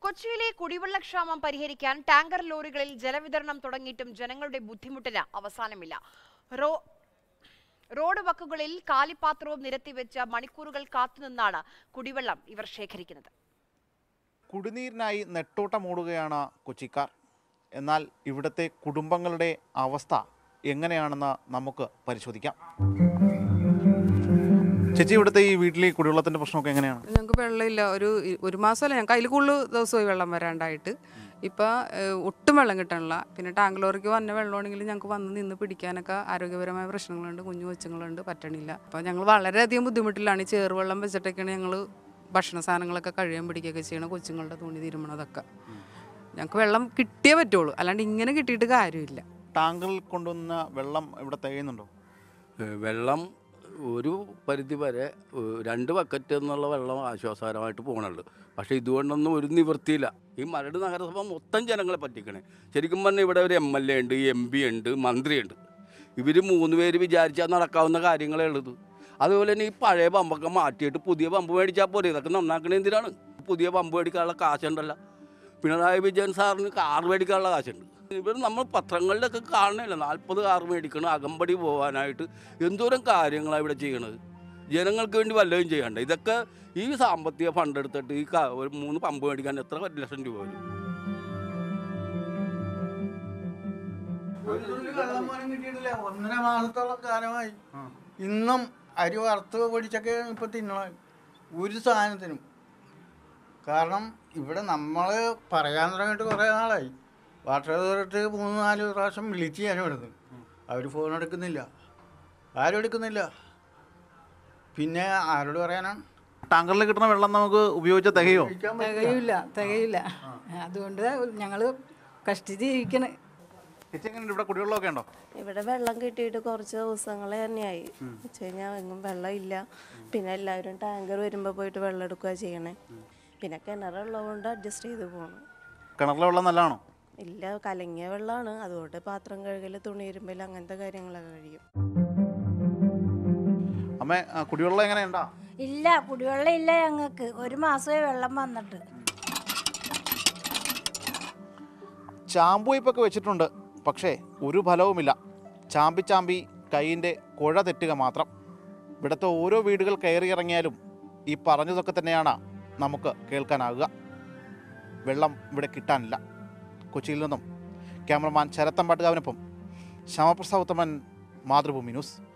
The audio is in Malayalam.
കൊച്ചിയിലെ കുടിവെള്ളക്ഷാമം പരിഹരിക്കാൻ ടാങ്കർ ലോറികളിൽ ജലവിതരണം തുടങ്ങിയിട്ടും ജനങ്ങളുടെ ബുദ്ധിമുട്ടിന് അവസാനമില്ല റോ റോഡ് വക്കുകളിൽ കാലിപ്പാത്രവും നിരത്തിവെച്ച് മണിക്കൂറുകൾ കാത്തുനിന്നാണ് കുടിവെള്ളം ഇവർ ശേഖരിക്കുന്നത് കുടിനീരിനായി നെട്ടോട്ടമോടുകയാണ് കൊച്ചിക്കാർ എന്നാൽ ഇവിടുത്തെ കുടുംബങ്ങളുടെ അവസ്ഥ എങ്ങനെയാണെന്ന് നമുക്ക് പരിശോധിക്കാം ചേച്ചി ഇവിടുത്തെ ഈ വീട്ടിലെ ഈ കുടിവെള്ളത്തിന്റെ പ്രശ്നമൊക്കെ എങ്ങനെയാണ് ഞങ്ങൾക്ക് വെള്ളമില്ല ഒരു ഒരു മാസമല്ല ഞങ്ങൾക്ക് അതിൽ കൂടുതൽ ദിവസമായി വെള്ളം വരാണ്ടായിട്ട് ഇപ്പം ഒട്ടും വെള്ളം കിട്ടണില്ല പിന്നെ ടാങ്ക് ലോറിക്ക് വന്ന വെള്ളമാണെങ്കിൽ ഞങ്ങൾക്ക് വന്ന് നിന്ന് പിടിക്കാനൊക്കെ ആരോഗ്യപരമായ പ്രശ്നങ്ങളുണ്ട് കുഞ്ഞു കൊച്ചുങ്ങളുണ്ട് പറ്റണില്ല അപ്പോൾ ഞങ്ങൾ വളരെയധികം ബുദ്ധിമുട്ടിലാണ് ഈ ചേറുവെള്ളം വെച്ചിട്ടൊക്കെയാണ് ഞങ്ങൾ ഭക്ഷണ സാധനങ്ങളൊക്കെ കഴിയാൻ പിടിക്കുകയൊക്കെ ചെയ്യണം കൊച്ചുങ്ങളുടെ തുണി തിരുമണതൊക്കെ ഞങ്ങൾക്ക് വെള്ളം കിട്ടിയേ പറ്റുള്ളൂ അല്ലാണ്ട് ഇങ്ങനെ കിട്ടിയിട്ട് കാര്യമില്ല ടാങ്കറിൽ കൊണ്ടുവന്ന വെള്ളം ഇവിടെ തികയുന്നുണ്ടോ ഏഹ് വെള്ളം ഒരു പരിധി വരെ ഏഹ് രണ്ട് ബക്കറ്റ് എന്നുള്ള വെള്ളം ആശ്വാസകരമായിട്ട് പോകണുള്ളൂ പക്ഷേ ഇതുകൊണ്ടൊന്നും ഒരു നിവൃത്തിയില്ല ഈ മരട് നഗരസഭ മൊത്തം ജനങ്ങളെ പറ്റിക്കണേ ശരിക്കും പറഞ്ഞാൽ ഇവിടെ ഒരു എം എൽ എ ഉണ്ട് എം പി ഉണ്ട് മന്ത്രിയുണ്ട് ഇവർ മൂന്ന് പേര് വിചാരിച്ചാൽ നടക്കാവുന്ന കാര്യങ്ങളേ ഉള്ളത് അതുപോലെ തന്നെ ഈ പഴയ പമ്പൊക്കെ മാറ്റിയിട്ട് പുതിയ പമ്പ് മേടിച്ചാൽ പോരെ ഇതൊക്കെ നന്നാക്കണേ എന്തിനാണ് പുതിയ പമ്പ് മേടിക്കാനുള്ള കാശുണ്ടല്ലോ പിണറായി വിജയൻ സാറിന് കാർ മേടിക്കാനുള്ള കാശുണ്ട് ഇവർ നമ്മൾ പത്രങ്ങളിലൊക്കെ കാണണില്ല നാൽപ്പത് കാർ മേടിക്കണം അകമ്പടി പോകാനായിട്ട് എന്തോരം കാര്യങ്ങളാണ് ഇവിടെ ചെയ്യണത് ജനങ്ങൾക്ക് വേണ്ടി വല്ലതും ചെയ്യണ്ട ഇതൊക്കെ ഈ സാമ്പത്തിക ഫണ്ട് എടുത്തിട്ട് ഈ ക- ഒരു മൂന്ന് പമ്പ് മേടിക്കാൻ എത്ര ലക്ഷം രൂപ വരും ഒരു തുള്ളി വെള്ളം പോലും കിട്ടിയിട്ടില്ല ഒന്നര മാസത്തോളം കാലമായി ഇന്നും അരി വറുത്ത് പൊടിച്ചൊക്കെ ഇപ്പൊ തിന്നണം ഒരു സാധനത്തിനും കാരണം ഇവിടെ നമ്മൾ പറയാൻ തുടങ്ങിയിട്ട് കുറേ നാളായി വാട്ടർ അതോറിറ്റി മൂന്ന് നാല് പ്രാവശ്യം വിളിച്ച് ഞാൻ ഇവിടുന്ന് അവർ ഫോൺ എടുക്കുന്നില്ല ആരും എടുക്കുന്നില്ല പിന്നെ ആരോട് പറയാനാണ് ടാങ്കറിൽ കിട്ടുന്ന വെള്ളം നമുക്ക് ഉപയോഗിച്ചാൽ തികയോ ഉപയോഗിക്കാൻ പറ്റില്ല. തികയില്ല തികയില്ല അതുകൊണ്ട് ഞങ്ങൾ കഷ്ടിച്ച് ജീവിക്കണേ ചേച്ചി എങ്ങനെയുണ്ട് ഇവിടെ കുടിവെള്ളമൊക്കെ ഉണ്ടോ ഇവിടെ വെള്ളം കിട്ടിയിട്ട് കുറച്ച് ദിവസങ്ങൾ തന്നെയായി വെച്ച് കഴിഞ്ഞാൽ എങ്ങും വെള്ളം ഇല്ല പിന്നെ എല്ലാവരും ടാങ്കർ വരുമ്പോൾ പോയിട്ട് വെള്ളം എടുക്കുക ചെയ്യണേ പിന്നെ കിണറുള്ളതുകൊണ്ട് അഡ്ജസ്റ്റ് ചെയ്ത് പോകണം കിണറിലെ വെള്ളം നല്ലതാണോ ഇല്ല കലങ്ങിയ വെള്ളമാണ് അതുകൊണ്ട് പാത്രം കഴുകൽ തുണി ഇരുമ്പൽ അങ്ങനത്തെ കാര്യങ്ങളൊക്കെ കഴിയും അമ്മ ആ, കുടിവെള്ളം എങ്ങനെയുണ്ടാ ഇല്ല കുടിവെള്ളം ഇല്ല ഞങ്ങൾക്ക് ഒരു മാസമേ വെള്ളം വന്നിട്ട് ചാമ്പുവയ്പ്പൊക്കെ വെച്ചിട്ടുണ്ട് പക്ഷേ ഒരു ഫലവുമില്ല ചാമ്പി ചാമ്പി കൈയിൻ്റെ കുഴ തെറ്റുക മാത്രം ഇവിടുത്തെ ഓരോ വീടുകൾ കയറി ഇറങ്ങിയാലും ഈ പറഞ്ഞതൊക്കെ തന്നെയാണ് നമുക്ക് കേൾക്കാനാകുക വെള്ളം ഇവിടെ കിട്ടാനില്ല കൊച്ചിയിൽ നിന്നും ക്യാമറമാൻ ശരത്തമ്പാട്ടുകാവിനൊപ്പം ശ്യാമപ്രസാദ് ഉത്തമൻ മാതൃഭൂമി ന്യൂസ്